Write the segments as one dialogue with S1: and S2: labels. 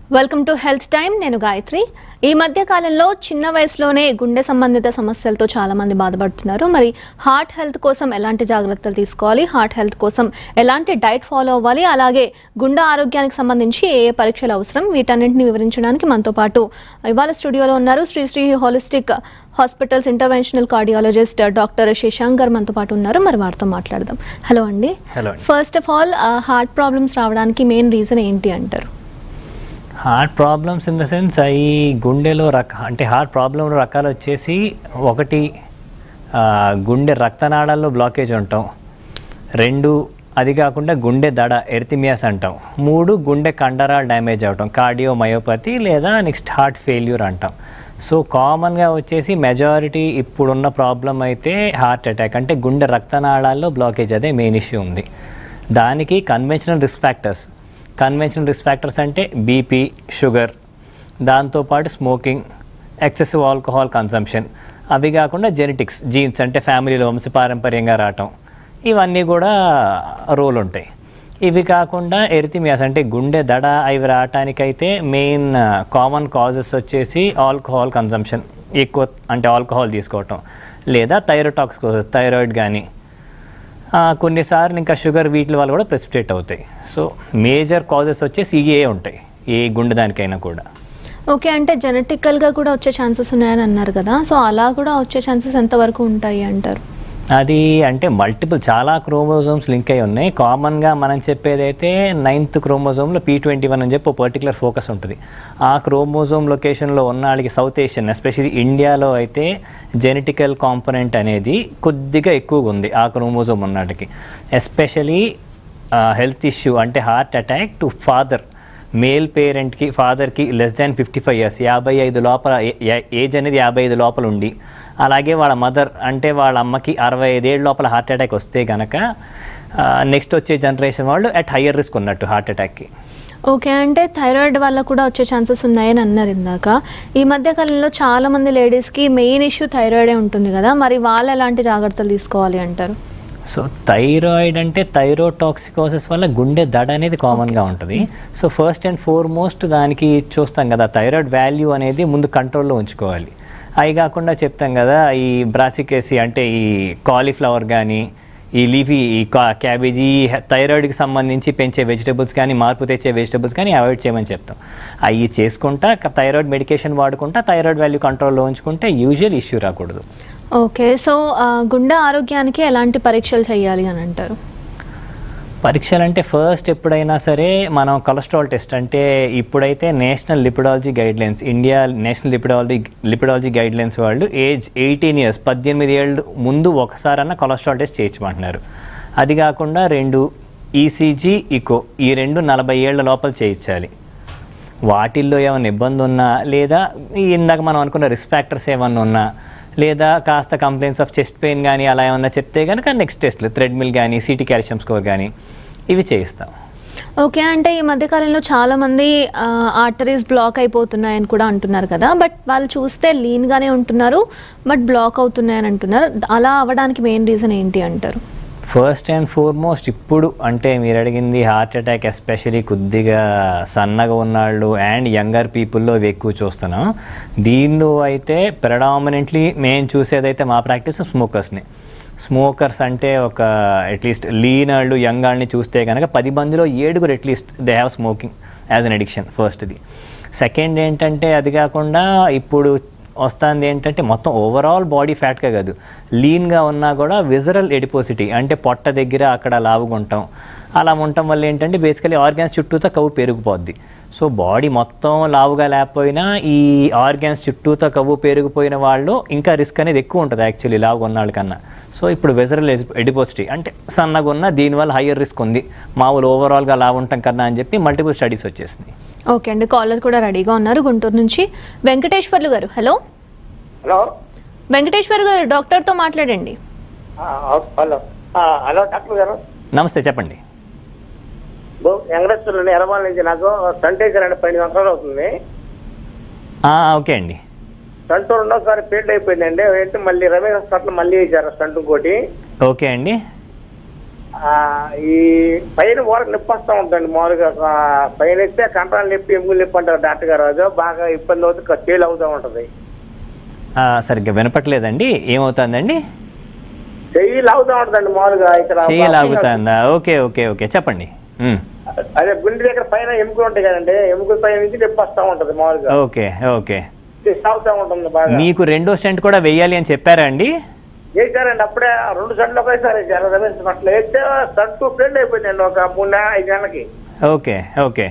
S1: Welcome to health time నేను గాయత్రి ఈ మధ్య కాలంలో చిన్న వయసులోనే గుండె సంబంధిత సమస్యలతో చాలా మంది బాధపడుతున్నారు మరి హార్ట్ హెల్త్ కోసం ఎలాంటి జాగ్రత్తలు తీసుకోవాలి హార్ట్ హెల్త్ కోసం ఎలాంటి డైట్ ఫాలో అవ్వాలి అలాగే గుండె ఆరోగ్యానికి సంబంధించి ఏ ఏ పరీక్షలు అవసరం వీటన్నింటిని వివరించడానికి మనతో పాటు ఇవాళ స్టూడియోలో ఉన్నారు Sri Sri holistic hospitals interventional cardiologist doctor Shashank garu మనతో పాటు ఉన్నారు మరి వారితో మాట్లాడదాం హలో అండి
S2: హలో అండి
S1: first of all heart problems రావడానికి మెయిన్ రీజన్ ఏంటి అంటారు
S2: heart problems in the sense ఈ గుండెలో రక అంటే హార్ట్ ప్రాబ్లంలో రకాలు వచ్చేసి ఒకటి ఆ, గుండె రక్తనాళాల్లో బ్లాకేజ్ ఉంటాం రెండు అది కాకుండా గుండె దడ ఎర్తిమియాస్ అంటాం మూడు గుండె కండరాలు డ్యామేజ్ అవటం కార్డియో మయోపతి లేదా నెక్స్ట్ హార్ట్ ఫెయిల్యూర్ అంటాం సో కామన్గా వచ్చేసి మెజారిటీ ఇప్పుడున్న ప్రాబ్లం అయితే హార్ట్ అటాక్ అంటే గుండె రక్తనాళాల్లో బ్లాకేజ్ అదే మెయిన్ ఇష్యూ ఉంది దానికి conventional risk factors conventional risk factors అంటే బీపీ షుగర్ దాంతోపాటు స్మోకింగ్ ఎక్సెసివ్ ఆల్కహాల్ కన్సంప్షన్ అవి కాకుండా జెనెటిక్స్ జీన్స్ అంటే ఫ్యామిలీలో వంశపారంపర్యంగా రావటం ఇవన్నీ కూడా రోల్ ఉంటాయి ఇవి కాకుండా ఎరితిమియాస్ అంటే గుండె దడ అవి రావటానికైతే మెయిన్ కామన్ కాజెస్ వచ్చేసి ఆల్కహాల్ కన్సంప్షన్ ఎక్కువ అంటే ఆల్కహాల్ తీసుకోవటం లేదా థైరోటాక్స్ థైరాయిడ్ కానీ ఆ, కొన్నిసార్లు ఇంకా షుగర్ వీటి వల్ల కూడా ప్రెసిపిటేట్ అవుతాయి సో మేజర్ కాజెస్ వచ్చేసి ఇవే ఉంటాయి ఏ గుండె దానికైనా కూడా
S1: ఓకే అంటే జెనెటికల్గా కూడా వచ్చే ఛాన్సెస్ ఉన్నాయని అన్నారు కదా సో అలా కూడా వచ్చే ఛాన్సెస్ ఎంతవరకు ఉంటాయి అంటారు
S2: అది అంటే మల్టిపుల్ చాలా క్రోమోజోమ్స్ లింక్ అయి ఉన్నాయి కామన్గా మనం చెప్పేదైతే నైన్త్ క్రోమోజోమ్లో పీ ట్వంటీ వన్ అని చెప్పి ఒక పర్టికులర్ ఫోకస్ ఉంటుంది ఆ క్రోమోజోమ్ లొకేషన్లో ఉన్న వాళ్ళకి సౌత్ ఏషియన్ ఎస్పెషల్లీ ఇండియాలో అయితే జెనెటికల్ కాంపొనెంట్ అనేది కొద్దిగా ఎక్కువగా ఉంది ఆ క్రోమోజోమ్ ఉన్నటికి ఎస్పెషలీ హెల్త్ ఇష్యూ అంటే heart attack to father male పేరెంట్కి ఫాదర్కి less than fifty five years యాభై ఐదు లోపల ఏజ్ అనేది యాభై ఐదు లోపల ఉండి అలాగే వాళ్ళ మదర్ అంటే వాళ్ళ అమ్మకి అరవై ఐదేళ్ళ లోపల హార్ట్ అటాక్ వస్తే కనుక నెక్స్ట్ వచ్చే జనరేషన్ వాళ్ళు అట్ హయ్యర్ రిస్క్ ఉన్నట్టు హార్ట్ అటాక్కి
S1: ఓకే అంటే థైరాయిడ్ వల్ల కూడా వచ్చే ఛాన్సెస్ ఉన్నాయని అన్నారు ఇందాక ఈ మధ్య కాలంలో చాలా మంది లేడీస్కి మెయిన్ ఇష్యూ థైరాయిడే ఉంటుంది కదా మరి వాళ్ళు ఎలాంటి జాగ్రత్తలు తీసుకోవాలి అంటారు
S2: సో థైరాయిడ్ అంటే థైరోటాక్సికోసిస్ వల్ల గుండె దడ అనేది కామన్గా ఉంటుంది సో ఫస్ట్ అండ్ ఫార్మోస్ట్ దానికి చూస్తాం కదా థైరాయిడ్ వాల్యూ అనేది ముందు కంట్రోల్లో ఉంచుకోవాలి అవి కాకుండా చెప్తాం కదా ఈ బ్రాసికేసి అంటే ఈ కాలీఫ్లవర్ కానీ ఈ లీఫీ ఈ కా- క్యాబేజీ థైరాయిడ్కి సంబంధించి పెంచే వెజిటబుల్స్ కానీ మార్పు తెచ్చే వెజిటబుల్స్ కానీ అవాయిడ్ చేయమని చెప్తాం అవి చేసుకుంటా థైరాయిడ్ మెడికేషన్ వాడుకుంటా థైరాయిడ్ వాల్యూ కంట్రోల్లో ఉంచుకుంటే యూజువల్ ఇష్యూ రాకూడదు
S1: ఓకే సో ఆ, గుండె ఆరోగ్యానికి ఎలాంటి పరీక్షలు చేయాలి అని అంటారు
S2: పరీక్షలు అంటే ఫస్ట్ ఎప్పుడైనా సరే మనం కొలెస్ట్రాల్ టెస్ట్ అంటే ఇప్పుడైతే national lipidology guidelines India national lipidology lipidology guidelines వాళ్ళు ఏజ్ ఎయిటీన్ ఇయర్స్ పద్దెనిమిది ఏళ్ళు ముందు ఒకసారన్నా కొలెస్ట్రాల్ టెస్ట్ చేయించమంటున్నారు అది కాకుండా రెండు ఈసీజీ ఇకో ఈ రెండు నలభై ఏళ్ళ లోపల చేయించాలి వాటిల్లో ఏమైనా ఇబ్బంది ఉన్నా లేదా ఈ ఇందాక మనం అనుకున్న రిస్క్ ఫ్యాక్టర్స్ ఏమన్నా ఉన్నా లేదా కాస్త కంప్లైంట్స్ ఆఫ్ చెస్ట్ పెయిన్ కానీ అలా ఏమన్నా చెప్తే కనుక నెక్స్ట్ టెస్ట్లు థ్రెడ్మిల్ కానీ సిటీ కాల్షియం స్కోర్ కానీ ఇవి చేయిస్తాం
S1: ఓకే అంటే ఈ మధ్య కాలంలో చాలా మంది ఆర్టరీస్ బ్లాక్ అయిపోతున్నాయని కూడా అంటున్నారు కదా బట్ వాళ్ళు చూస్తే లీన్గానే ఉంటున్నారు బట్ బ్లాక్ అవుతున్నాయని అంటున్నారు అలా అవ్వడానికి మెయిన్ రీజన్ ఏంటి అంటారు
S2: ఫస్ట్ అండ్ ఫార్మోస్ట్ ఇప్పుడు అంటే మీరు అడిగింది హార్ట్ అటాక్ ఎస్పెషలీ కొద్దిగా సన్నగా ఉన్నాళ్ళు అండ్ యంగర్ పీపుల్లో ఇవి ఎక్కువ చూస్తున్నాం దీనిలో అయితే ప్రెడామినెంట్లీ మేము చూసేదైతే మా ప్రాక్టీస్ స్మోకర్స్ని స్మోకర్స్ అంటే ఒక అట్లీస్ట్ లీన్ వాళ్ళు యంగ్ వాళ్ళని చూస్తే కనుక పది మందిలో ఏడుగురు at least they have smoking as an addiction ఫస్ట్ది సెకండ్ ఏంటంటే అది కాకుండా ఇప్పుడు వస్తుంది ఏంటంటే మొత్తం ఓవరాల్ బాడీ ఫ్యాట్గా కాదు లీన్గా ఉన్నా కూడా విజరల్ ఎడిపోసిటీ అంటే పొట్ట దగ్గర అక్కడ లావుగుంటాం అలా ఉండటం వల్ల ఏంటంటే బేసికలీ ఆర్గాన్స్ చుట్టూతో కవ్వు పెరిగిపోద్ది సో బాడీ మొత్తం లావుగా లేకపోయినా ఈ ఆర్గాన్స్ చుట్టూతో కవ్వు పెరిగిపోయిన వాళ్ళు ఇంకా రిస్క్ అనేది ఎక్కువ ఉంటుంది యాక్చువల్లీ లావుగా ఉన్న వాళ్ళకన్నా సో ఇప్పుడు వెజరల్ ఎడిపోసిటీ అంటే సన్నగా ఉన్న దీనివల్ల హయ్యర్ రిస్క్ ఉంది మామూలు ఓవరాల్గా లావు ఉంటాం కన్నా అని చెప్పి మల్టిపుల్ స్టడీస్ వచ్చేసినాయి
S1: ఓకే అండి కాలర్ కూడా రెడీగా ఉన్నారు గుంటూరు నుంచి వెంకటేశ్వర్లు గారు హలో
S3: హలో
S1: వెంకటేశ్వర్ గారు డాక్టర్తో మాట్లాడండి
S3: ఆ, హలో ఆ, హలో డాక్టర్ గారు
S2: నమస్తే చెప్పండి
S3: బో వెంకటేశ్వరుని ఎర్రమాల నుంచి నాకు స్టంట్ వేసారండి పన్నెండు సంవత్సరాలు అవుతుంది
S2: ఆ, ఓకే అండి
S3: స్టంట్ రెండోసారి ఫెయిల్ అయిపోయిందండి ఏంటి మళ్ళీ రమేష్ హాస్పిటల్ మళ్ళీ వేసారు స్టంట్ ఇంకోటి
S2: ఓకే అండి
S3: ఆ, ఈ పైన ఊరకు నొప్పి వస్తూ ఉంటుంది మామూలుగా ఆ, పైన ఎత్తే కంట్రాలు నొప్పి ఎముకలు నొప్పి అంటారు డాక్టర్ గారు అదో బాగా ఇబ్బంది అవుతుంది తేలి అవుతూ ఉంటుంది
S2: ఆ, సరిగ్గా వినపట్లేదండి ఏమవుతుందండి
S3: చెయ్యి లాగుతూ ఉంటుందండి మామూలుగా ఇక్కడ
S2: చేయలాగుతుందా ఓకే ఓకే ఓకే చెప్పండి ఉమ్.
S3: అదే గుండె దగ్గర పైన ఎముకలు ఉంటాయి కదండి ఎముకల పైన నుంచి నొప్పి వస్తూ ఉంటుంది మామూలుగా
S2: ఓకే ఓకే
S3: సాగుతూ ఉంటుంది బాగా
S2: మీకు రెండో స్టెంట్ కూడా వెయ్యాలి అని చెప్పారా అండి
S3: వేసారండి అప్పుడే రెండు సంట్లు ఒకేసారి వేసారు రమేష్ అట్లా వేస్తే సంటు ఫ్రెండ్ అయిపోయిందండి ఒక మూడు నెల ఐదు నెలలకి
S2: ఓకే ఓకే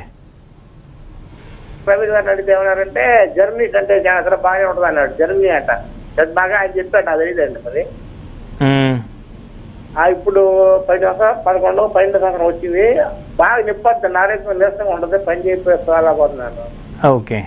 S3: ప్రవీణ్ గారిని అడిగితే ఏమన్నారంటే జర్మనీ అంటే అసలు బాగానే ఉంటుంది అన్నాడు జర్మనీ అంట అది బాగా ఆయన చెప్పాడు నాకు తెలియదండి మరి
S2: ఉమ్.
S3: ఆ ఇప్పుడు పది సంవత్సరం పదకొండు పన్నెండు సంవత్సరం వచ్చింది బాగా నిప్పద్దు నారేసం నీరసంగా ఉంటుంది పని చేయకపోతున్నాను
S2: ఓకే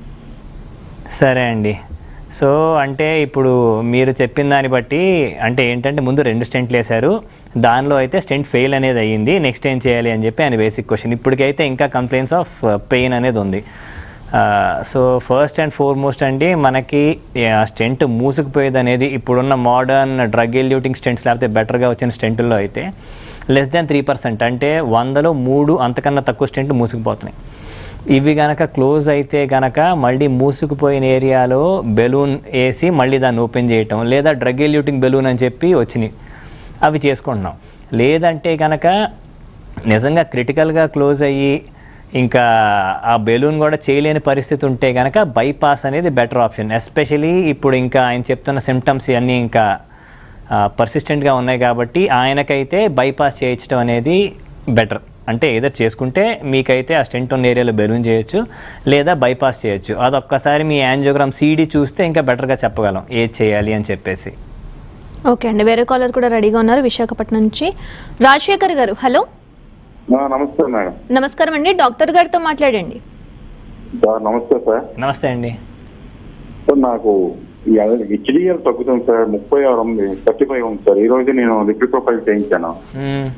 S2: సరే అండి సో అంటే ఇప్పుడు మీరు చెప్పిన దాన్ని బట్టి అంటే ఏంటంటే ముందు రెండు స్టెంట్లు వేశారు దానిలో అయితే స్టెంట్ ఫెయిల్ అనేది అయ్యింది నెక్స్ట్ ఏం చేయాలి అని చెప్పి ఆయన బేసిక్ క్వశ్చన్ ఇప్పటికైతే ఇంకా కంప్లైంట్స్ ఆఫ్ పెయిన్ అనేది ఉంది సో ఫస్ట్ అండ్ ఫోర్మోస్ట్ అండి మనకి ఆ స్టెంట్ మూసుకుపోయేది అనేది ఇప్పుడున్న మోడర్న్ డ్రగ్ ఎల్యూటింగ్ స్టెంట్స్ లేకపోతే బెటర్గా వచ్చిన స్టెంట్లో అయితే లెస్ దాన్ త్రీ పర్సెంట్ అంటే వందలో మూడు అంతకన్నా తక్కువ స్టెంట్ మూసుకుపోతున్నాయి ఇవి గనక క్లోజ్ అయితే గనక మళ్ళీ మూసుకుపోయిన ఏరియాలో బెలూన్ వేసి మళ్ళీ దాన్ని ఓపెన్ చేయటం లేదా డ్రగ్ ఎల్యూటింగ్ బెలూన్ అని చెప్పి వచ్చినాయి అవి చేసుకుంటున్నాం లేదంటే గనక నిజంగా క్రిటికల్గా క్లోజ్ అయ్యి ఇంకా ఆ బెలూన్ కూడా చేయలేని పరిస్థితి ఉంటే కనుక బైపాస్ అనేది బెటర్ ఆప్షన్ ఎస్పెషలీ ఇప్పుడు ఇంకా ఆయన చెప్తున్న సిమ్టమ్స్ ఇవన్నీ ఇంకా పర్సిస్టెంట్గా ఉన్నాయి కాబట్టి ఆయనకైతే బైపాస్ చేయించడం అనేది బెటర్ అంటే ఏదో చేసుకుంటే మీకైతే ఆ స్టెంట్ ఉన్న ఏరియాలో బెలూన్ చేయొచ్చు లేదా బైపాస్ చేయొచ్చు అదొక్కసారి మీ యాంజియోగ్రామ్ సీడీ చూస్తే ఇంకా బెటర్గా చెప్పగలం ఏది చేయాలి అని చెప్పేసి
S1: ఓకే అండి వేరే కాలర్ కూడా రెడీగా ఉన్నారు విశాఖపట్నం నుంచి రాజశేఖర్ గారు హలో
S4: ఆ, నమస్తే మేడం
S1: నమస్కారం అండి డాక్టర్ గారితో మాట్లాడండి
S4: సార్ నమస్తే సార్
S2: నమస్తే అండి
S4: సార్ నాకు హెచ్డిఎల్ తగ్గుతుంది సార్ ముప్పై ఆరు ఉంది థర్టీ ఫైవ్ ఉంది సార్ ఈ రోజు నేను లిక్విడ్ ప్రొఫైల్ చేయించాను
S2: మ్మ్.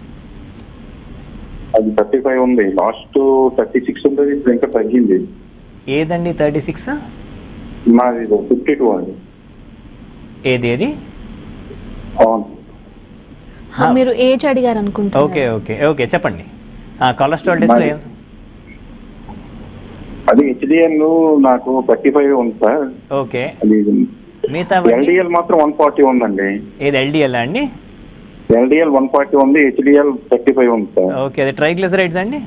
S4: అది థర్టీ ఫైవ్ ఉంది లాస్ట్ థర్టీ సిక్స్ ఉంటుంది ఇప్పుడు ఇంకా తగ్గింది
S2: ఏదండి థర్టీ సిక్స్
S4: నాది ఫిఫ్టీ టూ అండి
S2: ఏది ఏది
S4: అవును
S1: ఆ, మీరు ఏజ్ అడిగారు అనుకుంటున్నారు
S2: ఓకే ఓకే ఓకే చెప్పండి కొలెస్ట్రాల్ టెస్ట్లో ఏం
S4: అది హెచ్డిఎల్ నాకు థర్టీ ఫైవ్ ఉంది సార్
S2: ఓకే
S4: అది
S2: మిగతా
S4: ఎల్డిఎల్ మాత్రం వన్ ఫార్టీ ఉందండి
S2: ఏది ఎల్డిఎల్ అండి
S4: ఎల్డిఎల్ వన్ ఫార్టీ ఉంది హెచ్డిఎల్ థర్టీ ఫైవ్ ఉంది సార్
S2: ఓకే అది ట్రైగ్లిసరైడ్స్ అండి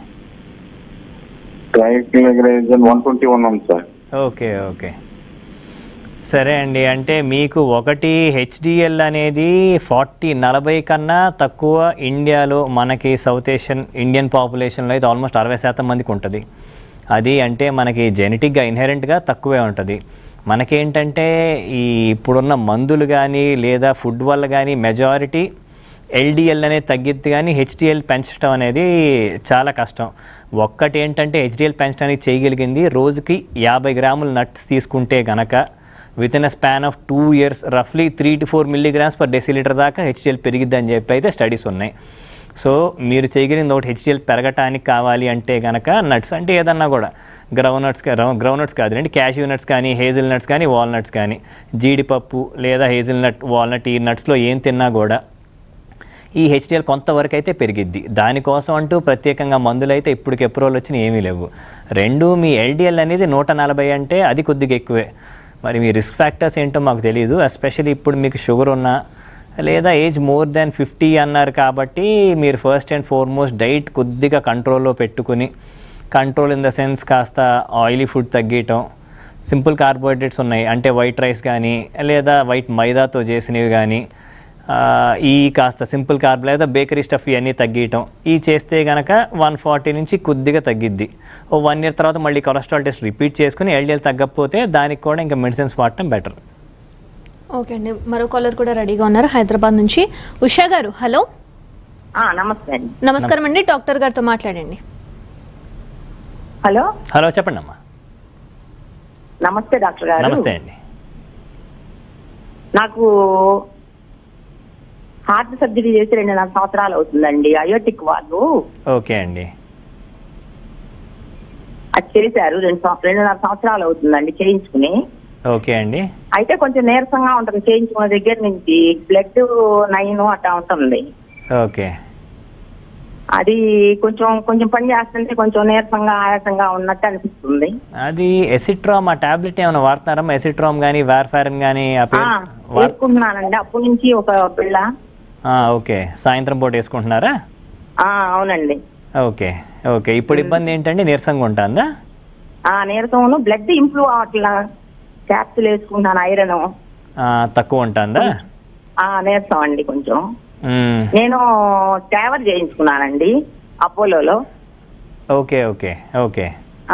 S4: ట్రైగ్లిజరైడ్ వన్ ట్వంటీ వన్ ఉంది సార్
S2: ఓకే ఓకే సరే అండి అంటే మీకు ఒకటి హెచ్డిఎల్ అనేది ఫార్టీ నలభై కన్నా తక్కువ ఇండియాలో మనకి సౌత్ ఏషియన్ ఇండియన్ పాపులేషన్లో అయితే ఆల్మోస్ట్ అరవై శాతం మందికి ఉంటుంది అది అంటే మనకి జెనెటిక్గా ఇన్హెరెంట్గా తక్కువే ఉంటుంది మనకేంటంటే ఈ ఇప్పుడున్న మందులు కానీ లేదా ఫుడ్ వల్ల కానీ మెజారిటీ ఎల్డిఎల్ అనేది తగ్గిద్ది కానీ హెచ్డిఎల్ పెంచడం అనేది చాలా కష్టం ఒక్కటి ఏంటంటే హెచ్డిఎల్ పెంచడానికి చేయగలిగింది రోజుకి యాభై గ్రాముల నట్స్ తీసుకుంటే గనక within a span of two years రఫ్లీ three to four milligrams per decilitre దాకా హెచ్డిఎల్ పెరిగిద్ది అని చెప్పి అయితే స్టడీస్ ఉన్నాయి సో మీరు చేయగలిగింది ఒకటి హెచ్డిఎల్ పెరగటానికి కావాలి అంటే కనుక నట్స్ అంటే ఏదన్నా కూడా గ్రౌండ్ నట్స్ గ్రౌండ్ నట్స్ కాదులేండి క్యాష్యూ నట్స్ కానీ హేజిల్ నట్స్ కానీ వాల్నట్స్ కానీ జీడిపప్పు లేదా హేజిల్ నట్ వాల్నట్ ఈ నట్స్లో ఏం తిన్నా కూడా ఈ హెచ్డిఎల్ కొంతవరకు అయితే పెరిగిద్ది దానికోసం అంటూ ప్రత్యేకంగా మందులు అయితే ఇప్పటికి ఎప్రూవల్ వచ్చిన ఏమీ లేవు రెండు మీ ఎల్డిఎల్ అనేది నూట నలభై అంటే అది కొద్దిగా ఎక్కువే మరి మీ రిస్క్ ఫ్యాక్టర్స్ ఏంటో మాకు తెలియదు ఎస్పెషల్లీ ఇప్పుడు మీకు షుగర్ ఉన్నా లేదా ఏజ్ మోర్ దాన్ ఫిఫ్టీ అన్నారు కాబట్టి మీరు ఫస్ట్ అండ్ ఫార్మోస్ట్ డైట్ కొద్దిగా కంట్రోల్లో పెట్టుకుని కంట్రోల్ ఇన్ ద సెన్స్ కాస్త ఆయిలీ ఫుడ్ తగ్గియటం సింపుల్ కార్బోహైడ్రేట్స్ ఉన్నాయి అంటే వైట్ రైస్ కానీ లేదా వైట్ మైదాతో చేసినవి కానీ ఆ, ఈ కాస్త సింపుల్ కార్బ్ లేదా బేకరీ స్టఫ్ ఇవన్నీ తగ్గియటం ఈ చేస్తే కనుక వన్ ఫార్టీ నుంచి కొద్దిగా తగ్గిద్ది ఓ వన్ ఇయర్ తర్వాత మళ్ళీ కొలెస్ట్రాల్ టెస్ట్ రిపీట్ చేసుకుని ఎల్డిఎల్ తగ్గకపోతే దానికి కూడా ఇంకా మెడిసిన్స్ వాడటం బెటర్
S1: ఓకే అండి మరో కాలర్ కూడా రెడీగా ఉన్నారు హైదరాబాద్ నుంచి ఉషా గారు హలో
S5: ఆ, నమస్తే అండి
S1: నమస్కారం అండి డాక్టర్ గారితో మాట్లాడండి
S5: హలో
S2: హలో చెప్పండి అమ్మా
S5: నమస్తే డాక్టర్ గారు
S2: నమస్తే అండి
S5: నాకు హార్ట్ సర్జరీ చేసి రెండున్నర సంవత్సరాలు అవుతుందండి అయోటిక్ వాళ్ళు
S2: ఓకే అండి
S5: అది చేశారు రెండు సంవ- రెండున్నర సంవత్సరాలు అవుతుందండి చేయించుకుని
S2: ఓకే అండి
S5: అయితే కొంచెం నీరసంగా ఉంటుంది చేయించుకున్న దగ్గర నుంచి బ్లడ్ నైన్ అట్లా ఉంటుంది
S2: ఓకే
S5: అది కొంచెం కొంచెం పని చేస్తుంటే కొంచెం నీరసంగా ఆయాసంగా ఉన్నట్టు అనిపిస్తుంది
S2: అది ఎసిట్రామ్ ఆ టాబ్లెట్ ఏమైనా వాడుతున్నారమ్మా ఎసిట్రామ్ కానీ వార్ఫారిన్ కానీ ఆ
S5: ఆ,
S2: పేరు వార్-
S5: వేసుకుంటున్నానండి అప్పటి నుంచి ఒక పిల్ల
S2: ఆ, ఓకే సాయంత్రం పూట వేసుకుంటున్నారా
S5: ఆ, అవునండి
S2: ఓకే ఓకే ఇప్పుడు ఇబ్బంది ఏంటంటే నీరసంగా ఉంటుందా
S5: ఆ నీరసంను బ్లడ్ ఇంప్రూవ్ అవ్వట్లా క్యాప్సుల్ వేసుకుంటాను ఐరన్
S2: ఆ, తక్కువ ఉంటుందా
S5: ఆ నీరసం అండి కొంచెం
S2: మ్మ్.
S5: నేను ట్రావెల్ చేయించుకున్నానండి అపోలోలో
S2: ఓకే ఓకే ఓకే
S5: ఆ,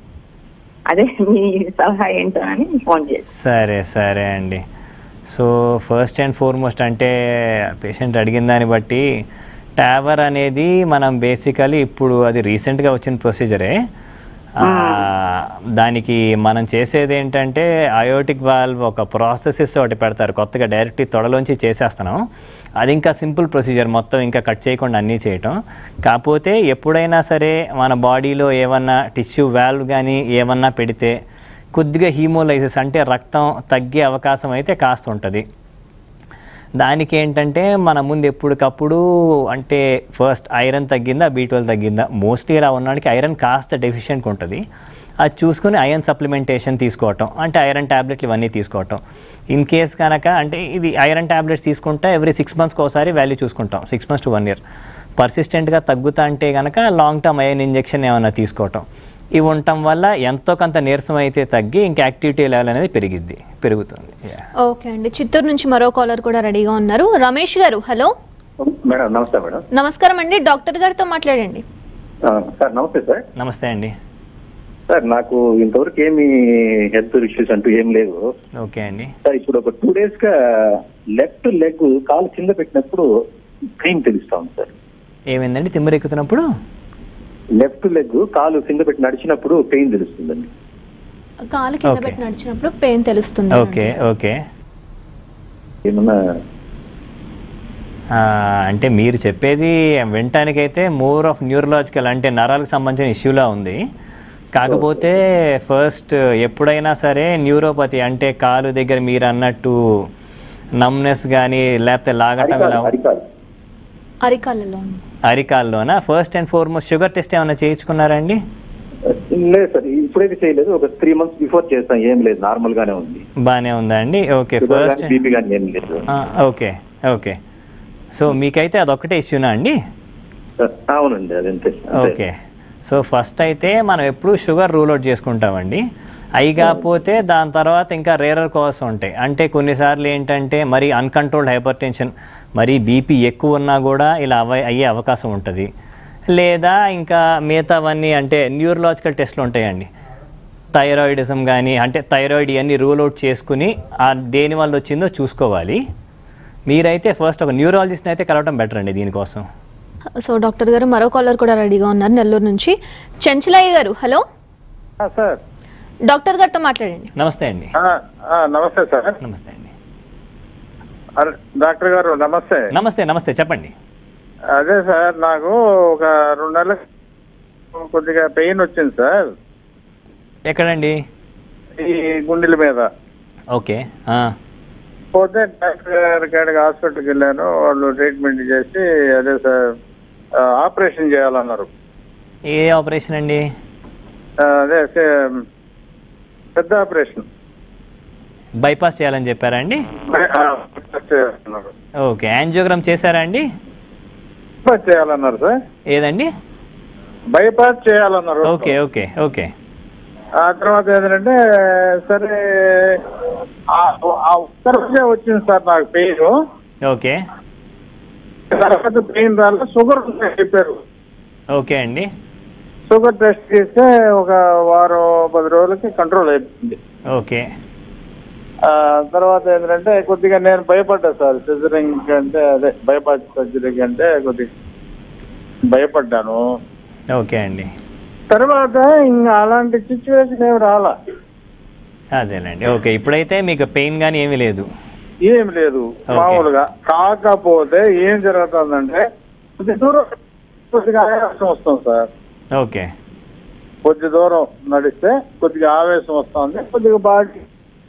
S5: అదే మీ సలహా ఏంటో అని ఫోన్ చేసి
S2: సరే సరే అండి సో ఫస్ట్ అండ్ ఫార్మోస్ట్ అంటే పేషెంట్ అడిగిన దాన్ని బట్టి ట్యావర్ అనేది మనం బేసికలీ ఇప్పుడు అది రీసెంట్గా వచ్చిన ప్రొసీజరే ఆ, దానికి మనం చేసేది ఏంటంటే అయోటిక్ వాల్వ్ ఒక ప్రాసెసెస్ ఒకటి పెడతారు కొత్తగా డైరెక్ట్ తొడలోంచి చేసేస్తున్నాం అది ఇంకా సింపుల్ ప్రొసీజర్ మొత్తం ఇంకా కట్ చేయకుండా అన్నీ చేయటం కాకపోతే ఎప్పుడైనా సరే మన బాడీలో ఏమన్నా టిష్యూ వాల్వ్ కానీ ఏమన్నా పెడితే కొద్దిగా హీమోలైసిస్ అంటే రక్తం తగ్గే అవకాశం అయితే కాస్త ఉంటుంది దానికి ఏంటంటే మన ముందు ఎప్పటికప్పుడు అంటే ఫస్ట్ ఐరన్ తగ్గిందా బీ ట్వెల్వ్ తగ్గిందా మోస్ట్లీ ఇలా ఉన్నవాడికి ఐరన్ కాస్త డెఫిషియెంట్గా ఉంటుంది అది చూసుకొని ఐరన్ సప్లిమెంటేషన్ తీసుకోవటం అంటే ఐరన్ ట్యాబ్లెట్లు ఇవన్నీ తీసుకోవటం ఇన్ కేస్ కనుక అంటే ఇది ఐరన్ ట్యాబ్లెట్స్ తీసుకుంటే ఎవ్రీ సిక్స్ మంత్స్కి ఒకసారి వాల్యూ చూసుకుంటాం six months to one year పర్సిస్టెంట్గా తగ్గుతా అంటే కనుక లాంగ్ టర్మ్ ఐరన్ ఇంజెక్షన్ ఏమైనా తీసుకోవటం ఇవి ఉండటం వల్ల ఎంతో కొంత నీరసం అయితే తగ్గి ఇంకా యాక్టివిటీ లెవెల్ అనేది పెరిగిద్ది పెరుగుతుంది Yeah.
S1: ఓకే అండి చిత్తూరు నుంచి మరో కాలర్ కూడా రెడీగా ఉన్నారు రమేష్ గారు హలో
S4: మేడం నమస్తే మేడం
S1: నమస్కారం అండి డాక్టర్ గారితో మాట్లాడండి
S4: ఆ, సార్ నమస్తే సార్
S2: నమస్తే అండి
S4: సార్ నాకు ఇంతవరకు ఏమి హెల్త్ ఇష్యూస్ అంటూ ఏం లేవు
S2: ఓకే అండి
S4: సార్ ఇప్పుడు ఒక టూ డేస్ గా లెఫ్ట్ లెగ్ కాలు కింద పెట్టినప్పుడు పెయిన్ తెలుస్తా ఉంది సార్
S2: ఏమైందండి తిమ్మిరెక్కుతున్నప్పుడు
S4: లెఫ్ట్ లెగ్ కాలు కింద పెట్టి నడిచినప్పుడు పెయిన్ తెలుస్తుందండి
S1: కాలు కింద
S2: Okay.
S1: పెట్టి నడిచినప్పుడు పెయిన్ తెలుస్తుంది
S2: ఓకే ఓకే
S4: ఏమన్నా
S2: ఆ, అంటే మీరు చెప్పేది వినటానికైతే మోర్ ఆఫ్ న్యూరలాజికల్ అంటే నరాలకు సంబంధించిన ఇష్యూలా ఉంది కాకపోతే ఫస్ట్ ఎప్పుడైనా సరే న్యూరోపతి అంటే కాలు దగ్గర మీరు అన్నట్టు నమ్నెస్ కానీ లేకపోతే లాగటం
S4: అరికాలు
S2: ఇలా
S4: అరికాలు
S1: అరికాలలో ఉంది.
S2: అరికాల్లోనా first and foremost sugar test ఏమైనా చేయించుకున్నారండి
S4: లేదు సార్ ఇప్పుడైతే చేయలేదు ఒక త్రీ మంత్స్ బిఫోర్ చేస్తాం ఏం లేదు నార్మల్ గానే ఉంది
S2: బాగానే ఉందా అండి ఓకే ఫస్ట్
S4: బీపీ కానీ ఏం లేదు
S2: ఓకే ఓకే సో మీకైతే అదొక్కటే ఇష్యూనా అండి
S4: అవునండి అదంతే
S2: ఓకే సో ఫస్ట్ అయితే మనం ఎప్పుడు షుగర్ రూల్ అవుట్ చేసుకుంటామండి అవి కాకపోతే దాని తర్వాత ఇంకా రేరర్ కాస్ ఉంటాయి అంటే కొన్నిసార్లు ఏంటంటే మరి అన్కంట్రోల్డ్ హైపర్ టెన్షన్ మరి బీపీ ఎక్కువ ఉన్నా కూడా ఇలా అవ అయ్యే అవకాశం ఉంటుంది లేదా ఇంకా మిగతావన్నీ అంటే న్యూరలాజికల్ టెస్ట్లు ఉంటాయండి థైరాయిడిజం కానీ అంటే థైరాయిడ్ ఇవన్నీ రూల్ అవుట్ చేసుకుని ఆ దేని వల్ల వచ్చిందో చూసుకోవాలి మీరైతే ఫస్ట్ ఒక న్యూరాలజిస్ట్ని అయితే కలవడం బెటర్ అండి దీనికోసం
S1: సో డాక్టర్ గారు మరో కాలర్ కూడా రెడీగా ఉన్నారు నెల్లూరు నుంచి చెంచలయ్య గారు హలో
S3: సార్
S1: డాక్టర్ గారితో మాట్లాడండి
S2: నమస్తే అండి
S3: నమస్తే సార్
S2: నమస్తే అండి
S3: డాక్టర్ గారు నమస్తే
S2: నమస్తే నమస్తే చెప్పండి
S3: అదే సార్ నాకు ఒక రెండు నెలల కొద్దిగా పెయిన్ వచ్చింది సార్
S2: ఎక్కడండి
S3: ఈ గుండెల మీద
S2: ఓకే ఆ,
S3: పోతే డాక్టర్ గారి కాడికి హాస్పిటల్కి వెళ్ళాను వాళ్ళు ట్రీట్మెంట్ చేసి అదే సార్ ఆ, ఆపరేషన్ చేయాలన్నారు
S2: ఏ ఆపరేషన్ అండి
S3: ఆ, అదే సే- పెద్ద ఆపరేషన్
S2: బైపాస్ చేయాలని చెప్పారా అండి
S3: ఆ, చేస్తున్నారు
S2: ఓకే యాంజియోగ్రామ్ చేశారా అండి
S3: బైపాస్ చేయాలన్నారు సార్
S2: ఏదండి
S3: బైపాస్ చేయాలన్నారు
S2: ఓకే ఓకే ఓకే
S3: ఆ తర్వాత ఏంటంటే సరే ఆ ఆ ఒక్క రోజే వచ్చింది సార్ నాకు పెయిన్
S2: ఓకే
S3: తర్వాత పెయిన్ రాలేదు షుగర్ ఉందని చెప్పారు
S2: ఓకే అండి
S3: షుగర్ టెస్ట్ చేస్తే ఒక వారం పది రోజులకి కంట్రోల్ అయిపోయింది
S2: ఓకే
S3: ఆ తర్వాత ఏంటంటే కొద్దిగా నేను భయపడ్డా సార్ సర్జరింగ్ అంటే అదే బైపాస్ సర్జరీకి అంటే కొద్దిగా భయపడ్డాను
S2: ఓకే అండి
S3: తర్వాత ఇంకా అలాంటి సిచ్యువేషన్ ఏమి రాలా
S2: అదేనండి ఓకే ఇప్పుడైతే మీకు పెయిన్ కానీ ఏమీ లేదు
S3: ఏం లేదు మామూలుగా కాకపోతే ఏం జరుగుతుందంటే కొద్ది దూరం కొద్దిగా ఆయాసం వస్తుంది సార్
S2: ఓకే
S3: కొద్ది దూరం నడిస్తే కొద్దిగా ఆవేశం వస్తుంది కొద్దిగా బాడీ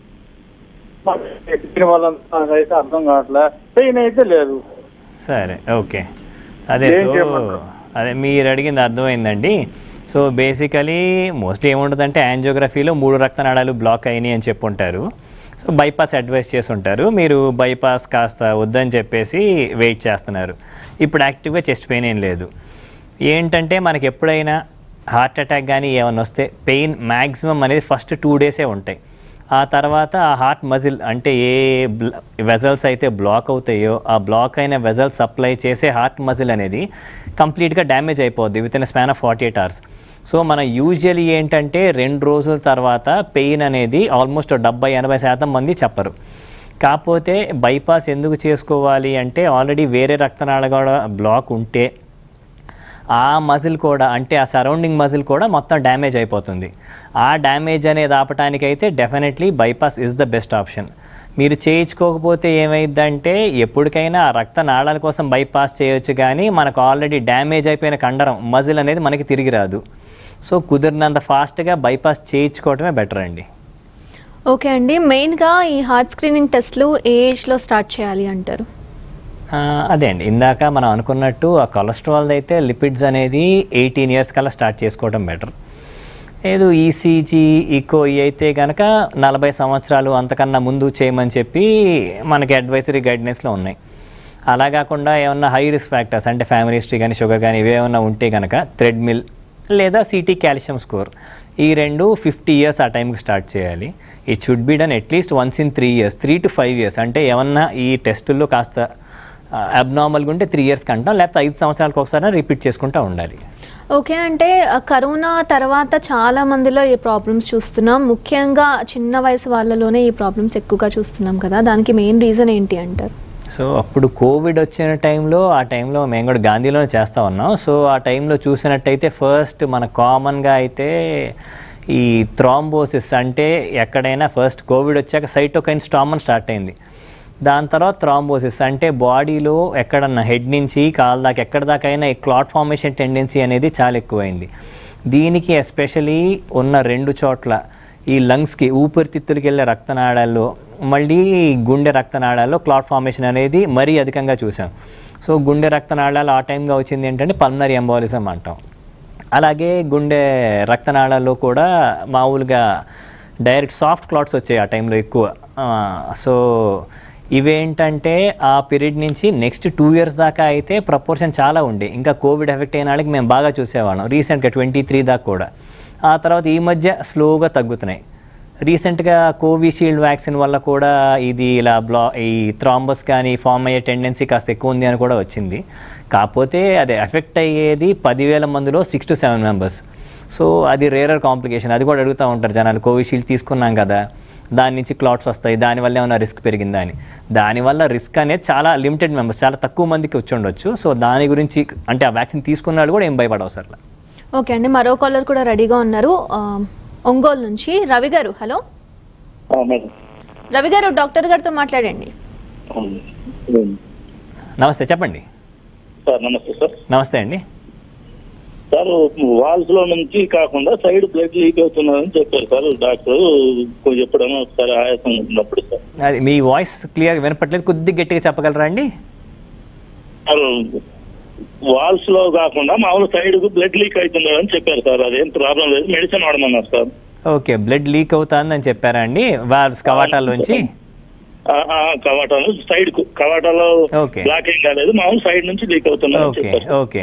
S3: దీని వల్ల నాకైతే అర్థం కావట్లే పెయిన్ అయితే లేదు
S2: సరే ఓకే అదే
S3: ఏం
S2: సో
S3: చేయమంటారు?
S2: అదే మీరు అడిగింది అర్థమైందండి సో బేసికలీ మోస్ట్లీ ఏముంటుందంటే యాంజియోగ్రఫీలో మూడు రక్తనాళాలు బ్లాక్ అయినాయి అని చెప్పుంటారు సో బైపాస్ అడ్వైస్ చేసి ఉంటారు మీరు బైపాస్ కాస్త వద్దని చెప్పేసి వెయిట్ చేస్తున్నారు ఇప్పుడు యాక్టివ్గా చెస్ట్ పెయిన్ ఏం లేదు ఏంటంటే మనకి ఎప్పుడైనా హార్ట్ అటాక్ కానీ ఏమైనా వస్తే పెయిన్ మ్యాక్సిమం అనేది ఫస్ట్ టూ డేసే ఉంటాయి ఆ తర్వాత ఆ హార్ట్ మజిల్ అంటే ఏ వెజల్స్ అయితే బ్లాక్ అవుతాయో ఆ బ్లాక్ అయిన వెజల్స్ సప్లై చేసే హార్ట్ మజిల్ అనేది కంప్లీట్గా డ్యామేజ్ అయిపోద్ది within span of forty eight hours so మన యూజువల్లీ ఏంటంటే రెండు రోజుల తర్వాత పెయిన్ అనేది ఆల్మోస్ట్ డెబ్బై ఎనభై శాతం మంది చెప్పరు కాకపోతే బైపాస్ ఎందుకు చేసుకోవాలి అంటే ఆల్రెడీ వేరే రక్తనాళ కూడా బ్లాక్ ఉంటే ఆ మజిల్ కూడా అంటే ఆ సరౌండింగ్ మజిల్ కూడా మొత్తం డ్యామేజ్ అయిపోతుంది ఆ డ్యామేజ్ అనేది ఆపటానికైతే definitely bypass is the best option మీరు చేయించుకోకపోతే ఏమైందంటే ఎప్పటికైనా ఆ రక్త నాళాల కోసం బైపాస్ చేయొచ్చు కానీ మనకు ఆల్రెడీ డ్యామేజ్ అయిపోయిన కండరం మజిల్ అనేది మనకి తిరిగి రాదు సో కుదిరినంత ఫాస్ట్గా బైపాస్ చేయించుకోవటమే బెటర్ అండి
S1: ఓకే అండి మెయిన్గా ఈ హార్ట్ స్క్రీనింగ్ టెస్ట్లు ఏ ఏజ్లో స్టార్ట్ చేయాలి అంటారు
S2: ఆ, అదే అండి ఇందాక మనం అనుకున్నట్టు ఆ కొలెస్ట్రాల్ అయితే లిపిడ్స్ అనేది ఎయిటీన్ ఇయర్స్ కల్లా స్టార్ట్ చేసుకోవడం బెటర్ లేదు ఈసీజీ ఈకో ఇవి అయితే కనుక నలభై సంవత్సరాలు అంతకన్నా ముందు చేయమని చెప్పి మనకి అడ్వైజరీ గైడ్లైన్స్లో ఉన్నాయి అలా కాకుండా ఏమన్నా హై రిస్క్ ఫ్యాక్టర్స్ అంటే ఫ్యామిలీ హిస్టరీ కానీ షుగర్ కానీ ఇవేమన్నా ఉంటే కనుక థ్రెడ్మిల్ లేదా సిటీ కాల్షియం స్కోర్ ఈ రెండు ఫిఫ్టీ ఇయర్స్ ఆ టైంకి స్టార్ట్ చేయాలి it should be done at least once in three years three to five years అంటే ఏమన్నా ఈ టెస్టుల్లో కాస్త అబ్నార్మల్గా ఉంటే త్రీ ఇయర్స్కి అంటాం లేకపోతే ఐదు సంవత్సరాలకు ఒకసారి రిపీట్ చేసుకుంటూ ఉండాలి
S1: ఓకే అంటే ఆ, కరోనా తర్వాత చాలా మందిలో ఈ ప్రాబ్లమ్స్ చూస్తున్నాం ముఖ్యంగా చిన్న వయసు వాళ్ళలోనే ఈ ప్రాబ్లమ్స్ ఎక్కువగా చూస్తున్నాం కదా దానికి మెయిన్ రీజన్ ఏంటి అంటారు
S2: సో అప్పుడు కోవిడ్ వచ్చిన టైంలో ఆ టైంలో మేము కూడా గాంధీలోనే చేస్తూ ఉన్నాం సో ఆ టైంలో చూసినట్టయితే ఫస్ట్ మన కామన్గా అయితే ఈ థ్రాంబోసిస్ అంటే ఎక్కడైనా ఫస్ట్ కోవిడ్ వచ్చాక సైటోకైన్ స్టామన్ స్టార్ట్ అయింది దాని తర్వాత థ్రాంబోసిస్ అంటే బాడీలో ఎక్కడన్నా హెడ్ నుంచి కాల్ దాకా ఎక్కడ దాకా అయినా ఈ క్లాట్ ఫార్మేషన్ టెండెన్సీ అనేది చాలా ఎక్కువైంది దీనికి ఎస్పెషలీ ఉన్న రెండు చోట్ల ఈ లంగ్స్కి ఊపిరితిత్తులకి వెళ్ళే రక్తనాళాల్లో మళ్ళీ గుండె రక్తనాళాల్లో క్లాట్ ఫార్మేషన్ అనేది మరీ అధికంగా చూసాం సో గుండె రక్తనాళాలు ఆ టైంగా వచ్చింది ఏంటంటే పల్మనరీ ఎంబాలిజం అంటాం అలాగే గుండె రక్తనాళాల్లో కూడా మామూలుగా డైరెక్ట్ సాఫ్ట్ క్లాట్స్ వచ్చాయి ఆ టైంలో ఎక్కువ ఆ, సో ఇవేంటంటే ఆ పీరియడ్ నుంచి నెక్స్ట్ టూ ఇయర్స్ దాకా అయితే ప్రపోర్షన్ చాలా ఉండే ఇంకా కోవిడ్ ఎఫెక్ట్ అయిన వాళ్ళకి మేము బాగా చూసేవాళ్ళం రీసెంట్గా ట్వంటీ త్రీ దాకా కూడా ఆ తర్వాత ఈ మధ్య స్లోగా తగ్గుతున్నాయి రీసెంట్గా కోవిషీల్డ్ వ్యాక్సిన్ వల్ల కూడా ఇది ఇలా బ్లా ఈ థ్రాంబస్ కానీ ఫామ్ అయ్యే టెండెన్సీ కాస్త ఎక్కువ ఉంది అని కూడా వచ్చింది కాకపోతే అది ఎఫెక్ట్ అయ్యేది పదివేల మందిలో six to seven members so అది రేరర్ కాంప్లికేషన్ అది కూడా అడుగుతూ ఉంటారు జనాలు కోవిషీల్డ్ తీసుకున్నాం కదా దాని నుంచి క్లాట్స్ వస్తాయి దానివల్ల ఏమైనా రిస్క్ పెరిగిందా అని దానివల్ల రిస్క్ అనేది చాలా లిమిటెడ్ మెంబర్స్ చాలా తక్కువ మందికి వచ్చి ఉండొచ్చు సో దాని గురించి అంటే ఆ వ్యాక్సిన్ తీసుకున్న వాళ్ళు కూడా ఏం భయపడవసరం
S1: ఓకే అండి మరో కాలర్ కూడా రెడీగా ఉన్నారు ఆ, ఒంగోలు నుంచి రవి గారు హలో
S6: మేడం
S1: రవి గారు డాక్టర్ గారితో మాట్లాడండి
S2: నమస్తే చెప్పండి
S6: సార్ నమస్తే సార్
S2: నమస్తే అండి
S6: సార్ వాల్స్ లో నుంచి కాకుండా సైడ్ బ్లడ్ లీక్ అవుతున్నదని చెప్పారు సార్ డాక్టర్ కొంచెం ఎప్పుడైనా ఒకసారి ఆయాసం ఉన్నప్పుడు సార్
S2: అది మీ వాయిస్ క్లియర్గా వినపట్లేదు కొద్దిగా గట్టిగా చెప్పగలరా అండి
S6: సార్ వాల్స్ లో కాకుండా మామూలు సైడ్ బ్లడ్ లీక్ అవుతున్నదని చెప్పారు సార్ అదేం ప్రాబ్లం లేదు మెడిసిన్ వాడమన్నారు సార్
S2: ఓకే బ్లడ్ లీక్ అవుతుందని చెప్పారా అండి వాల్వ్స్ కవాటాల్లోంచి
S6: ఆ, ఆ, కవాటాలు సైడ్ కు కవాటాలో
S2: Okay.
S6: బ్లాక్ ఏం కాలేదు మామూలు సైడ్ నుంచి లీక్ అవుతున్నదని
S2: ఓకే
S6: చెప్పారు
S2: ఓకే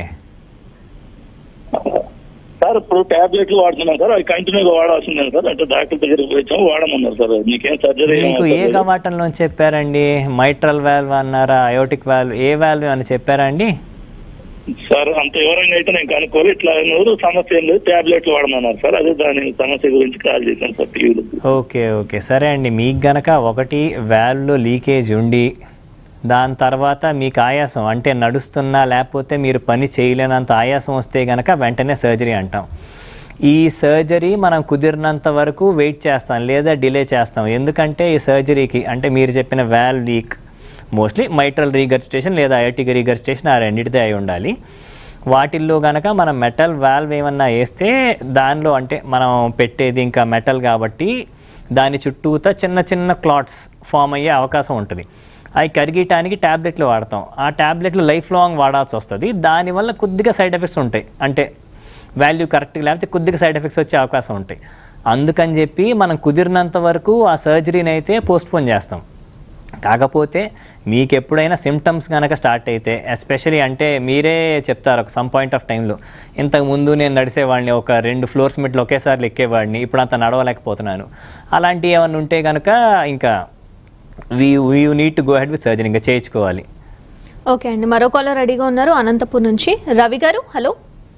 S6: సార్ ఇప్పుడు టాబ్లెట్లు వాడుతున్నాం సార్ అవి కంటిన్యూగా వాడాల్సిందే సార్ అంటే డాక్టర్ దగ్గరికి వచ్చాము వాడమన్నారు సార్ మీకేం సర్జరీ
S2: మీకు ఏ కవాటంలో చెప్పారండి మైట్రల్ వాల్వ్ అన్నారా అయోటిక్ వాల్వ్ ఏ వాల్వ్ అని చెప్పారా అండి
S6: సార్ అంత వివరంగా అయితే నేను కనుక్కోవాలి ఇట్లా నూరు సమస్య ఏం లేదు టాబ్లెట్లు వాడమన్నారు సార్ అదే దాని సమస్య గురించి కాల్ చేశాను సార్ టీవీలో
S2: ఓకే ఓకే సరే అండి మీకు గనక ఒకటి వాల్వ్లో లీకేజ్ ఉండి దాని తర్వాత మీకు ఆయాసం అంటే నడుస్తున్నా లేకపోతే మీరు పని చేయలేనంత ఆయాసం వస్తే గనక వెంటనే సర్జరీ అంటాం ఈ సర్జరీ మనం కుదిరినంత వరకు వెయిట్ చేస్తాం లేదా డిలే చేస్తాం ఎందుకంటే ఈ సర్జరీకి అంటే మీరు చెప్పిన valve leak mostly mitral regurgitation లేదా అయోటిక్ రీగర్స్టేషన్ ఆ రెండింటిదే అయి ఉండాలి వాటిల్లో గనక మనం మెటల్ వాల్వ్ ఏమన్నా వేస్తే దానిలో అంటే మనం పెట్టేది ఇంకా మెటల్ కాబట్టి దాని చుట్టూతా చిన్న చిన్న క్లాట్స్ ఫామ్ అయ్యే అవకాశం ఉంటుంది అవి కరిగటానికి ట్యాబ్లెట్లు వాడతాం ఆ ట్యాబ్లెట్లు లైఫ్ లాంగ్ వాడాల్సి వస్తుంది దానివల్ల కొద్దిగా సైడ్ ఎఫెక్ట్స్ ఉంటాయి అంటే వాల్యూ కరెక్ట్గా లేకపోతే కొద్దిగా సైడ్ ఎఫెక్ట్స్ వచ్చే అవకాశం ఉంటాయి అందుకని చెప్పి మనం కుదిరినంత వరకు ఆ సర్జరీని అయితే పోస్ట్పోన్ చేస్తాం కాకపోతే మీకు ఎప్పుడైనా సిమ్టమ్స్ కనుక స్టార్ట్ అయితే ఎస్పెషలీ అంటే మీరే చెప్తారు ఒక సమ్ పాయింట్ ఆఫ్ టైంలో ఇంతకు ముందు నేను నడిచేవాడిని ఒక రెండు ఫ్లోర్స్ మెట్లు ఒకేసారి ఎక్కేవాడిని ఇప్పుడు అంత నడవలేకపోతున్నాను అలాంటివి ఏమైనా ఉంటే కనుక ఇంకా we we need to go head with surgery ఇంకా చేయించుకోవాలి
S1: ఓకే అండి మరో కాలర్ రెడీగా ఉన్నారు అనంతపూర్ నుంచి రవి గారు హలో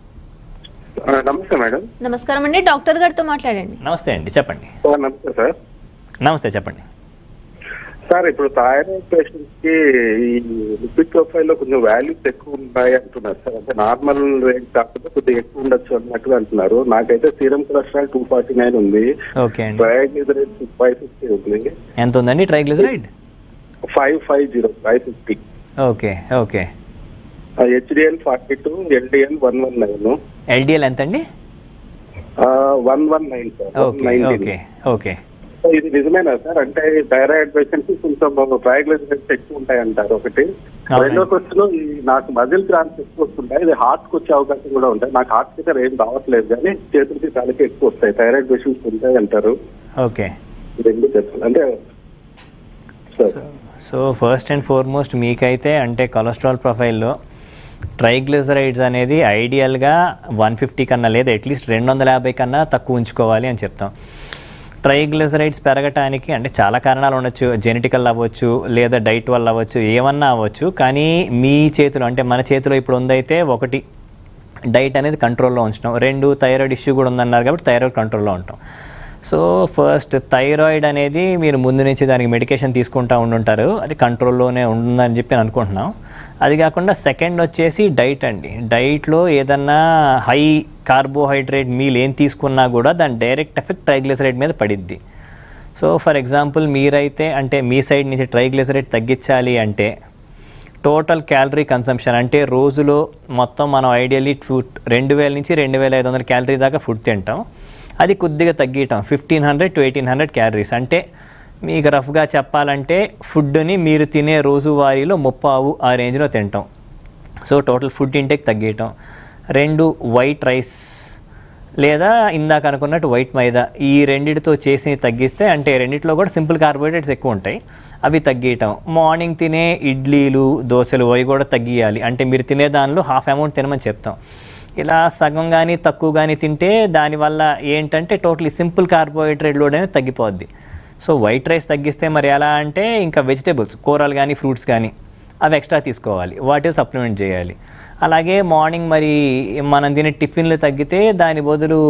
S7: నమస్తే మేడం
S1: నమస్కారం అండి డాక్టర్ గారితో మాట్లాడండి
S2: నమస్తే అండి చెప్పండి
S7: నమస్తే సార్
S2: నమస్తే చెప్పండి
S7: సార్ ఇప్పుడు థైరాయిడ్ పేషెంట్స్ కి ఈ లిపిడ్ ప్రొఫైల్ లో కొంచెం వాల్యూస్ ఎక్కువ ఉంటాయి అంటున్నారు సార్ అంటే నార్మల్ రేట్ కాకపోతే కొద్దిగా ఎక్కువ ఉండొచ్చు అన్నట్టుగా అంటున్నారు నాకైతే serum cholesterol two forty nine ఉంది
S2: ఓకే అండి
S7: ట్రయాగ్లిజరైడ్ ఫైవ్ ఫిఫ్టీ ఉంది
S2: ఎంత ఉందండి triglyceride
S7: five five zero five fifty
S2: okay okay
S7: HDL forty two LDL one one nine
S2: LDL ఎంత అండి
S7: one one nine sir
S2: okay okay okay
S7: ఇది నిజమేనా sir అంటే థైరాయిడ్ పేషెంట్స్ కొంచెం ట్రయాగ్లిజరైడ్స్ ఎక్కువ ఉంటాయి అంటారు ఒకటి
S2: అవునండి.
S7: రెండో క్వశ్చన్ ఈ నాకు మజిల్ క్రాంప్స్ ఎక్కువ వస్తుంటాయి ఇది హార్ట్ కి వచ్చే అవకాశం కూడా ఉంటాయి నాకు హార్ట్ ఫిగర్ ఏం రావట్లేదు కానీ చేతులకి కాలికి ఎక్కువ వస్తాయి థైరాయిడ్ పేషెంట్స్ ఉంటాయి అంటారు
S2: ఓకే
S7: రెండు చెప్పండి అంటే sir
S2: so first and foremost మీకైతే అంటే కొలెస్ట్రాల్ ప్రొఫైల్లో ట్రైగ్లిజరైడ్స్ అనేది ఐడియల్గా వన్ ఫిఫ్టీ కన్నా లేదా అట్లీస్ట్ రెండు వందల యాభై కన్నా తక్కువ ఉంచుకోవాలి అని చెప్తాం ట్రైగ్లిజరైడ్స్ పెరగటానికి అంటే చాలా కారణాలు ఉండొచ్చు జెనెటికల్ అవ్వచ్చు లేదా డైట్ వల్ల అవ్వచ్చు ఏమన్నా అవ్వచ్చు కానీ మీ చేతిలో అంటే మన చేతిలో ఇప్పుడు ఉందైతే ఒకటి డైట్ అనేది కంట్రోల్లో ఉంచడం రెండు థైరాయిడ్ ఇష్యూ కూడా ఉందన్నారు కాబట్టి థైరాయిడ్ కంట్రోల్లో ఉంటాం సో ఫస్ట్ థైరాయిడ్ అనేది మీరు ముందు నుంచి దానికి మెడికేషన్ తీసుకుంటా ఉండుంటారు అది కంట్రోల్లోనే ఉందని చెప్పి నేను అనుకుంటున్నాం అది కాకుండా సెకండ్ వచ్చేసి డైట్ అండి డైట్లో ఏదన్నా హై కార్బోహైడ్రేట్ మీల్ ఏం తీసుకున్నా కూడా దాని డైరెక్ట్ ఎఫెక్ట్ ట్రైగ్లిసరైడ్ మీద పడిద్ది సో ఫర్ ఎగ్జాంపుల్ మీరైతే అంటే మీ సైడ్ నుంచి ట్రైగ్లిసరైడ్ తగ్గించాలి అంటే టోటల్ క్యాలరీ కన్సంప్షన్ అంటే రోజులో మొత్తం మనం ఐడియల్లీ ఫుడ్ రెండు వేల నుంచి రెండు వేల ఐదు వందల క్యాలరీ దాకా ఫుడ్ తింటాం అది కొద్దిగా తగ్గియటం fifteen hundred to eighteen hundred calories అంటే మీకు రఫ్గా చెప్పాలంటే ఫుడ్ని మీరు తినే రోజువారీలో ముప్పావు ఆ రేంజ్లో తింటాం సో టోటల్ ఫుడ్ ఇంటేక్ తగ్గియటం రెండు వైట్ రైస్ లేదా ఇందాక అనుకున్నట్టు వైట్ మైదా ఈ రెండిటితో చేసి తగ్గిస్తే అంటే రెండిట్లో కూడా సింపుల్ కార్బోహైడ్రేట్స్ ఎక్కువ ఉంటాయి అవి తగ్గియటం మార్నింగ్ తినే ఇడ్లీలు దోశలు అవి కూడా తగ్గియాలి అంటే మీరు తినే దానిలో హాఫ్ అమౌంట్ తినమని చెప్తాం ఇలా సగం కానీ తక్కువ కానీ తింటే దానివల్ల ఏంటంటే టోటలీ సింపుల్ కార్బోహైడ్రేట్ లోడ్ అనేది తగ్గిపోద్ది సో వైట్ రైస్ తగ్గిస్తే మరి ఎలా అంటే ఇంకా వెజిటేబుల్స్ కూరలు కానీ ఫ్రూట్స్ కానీ అవి ఎక్స్ట్రా తీసుకోవాలి వాటి సప్లిమెంట్ చేయాలి అలాగే మార్నింగ్ మరి మనం తినే టిఫిన్లు తగ్గితే దాని బదులు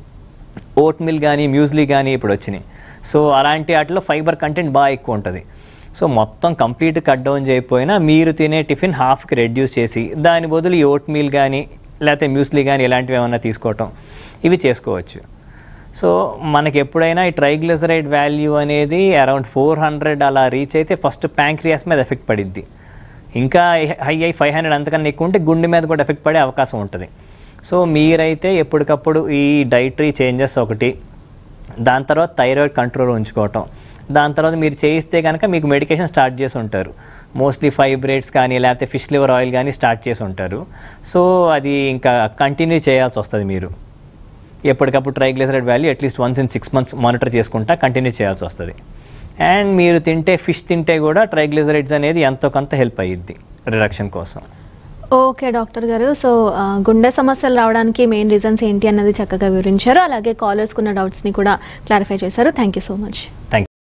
S2: ఓట్ మిల్ కానీ మ్యూజ్లీ కానీ ఇప్పుడు వచ్చినాయి సో అలాంటి వాటిలో ఫైబర్ కంటెంట్ బాగా ఎక్కువ ఉంటుంది సో మొత్తం కంప్లీట్ కట్ డౌన్ చేయకపోయినా మీరు తినే టిఫిన్ హాఫ్కి రెడ్యూస్ చేసి దాని బదులు ఈ ఓట్ మీల్ కానీ లేకపోతే మ్యూస్లీ కానీ ఇలాంటివి ఏమైనా తీసుకోవటం ఇవి చేసుకోవచ్చు సో మనకి ఎప్పుడైనా ఈ ట్రైగ్లిసరైడ్ వాల్యూ అనేది అరౌండ్ ఫోర్ హండ్రెడ్ అలా రీచ్ అయితే ఫస్ట్ ప్యాంక్రియాస్ మీద ఎఫెక్ట్ పడిద్ది ఇంకా హై అయి ఫైవ్ హండ్రెడ్ అంతకన్నా ఎక్కువ ఉంటే గుండె మీద కూడా ఎఫెక్ట్ పడే అవకాశం ఉంటుంది సో మీరైతే ఎప్పటికప్పుడు ఈ డైటరీ చేంజెస్ ఒకటి దాని తర్వాత థైరాయిడ్ కంట్రోల్ ఉంచుకోవటం దాని తర్వాత మీరు చేయిస్తే కనుక మీకు మెడికేషన్ స్టార్ట్ చేసి ఉంటారు మోస్ట్లీ ఫైబ్రేట్స్ కానీ లేకపోతే ఫిష్ లివర్ ఆయిల్ కానీ స్టార్ట్ చేసి ఉంటారు సో అది ఇంకా కంటిన్యూ చేయాల్సి వస్తుంది మీరు ఎప్పటికప్పుడు triglyceride value at least once in six months monitor చేసుకుంటా కంటిన్యూ చేయాల్సి వస్తుంది అండ్ మీరు తింటే ఫిష్ తింటే కూడా ట్రైగ్లిసరైడ్స్ అనేది ఎంతో కొంత హెల్ప్ అయ్యిద్ది రిడక్షన్ కోసం
S1: ఓకే డాక్టర్ గారు సో ఆ, గుండె సమస్యలు రావడానికి మెయిన్ రీజన్స్ ఏంటి అన్నది చక్కగా వివరించారు అలాగే కాలర్స్కున్న డౌట్స్ని కూడా క్లారిఫై చేశారు thank you so much
S2: thank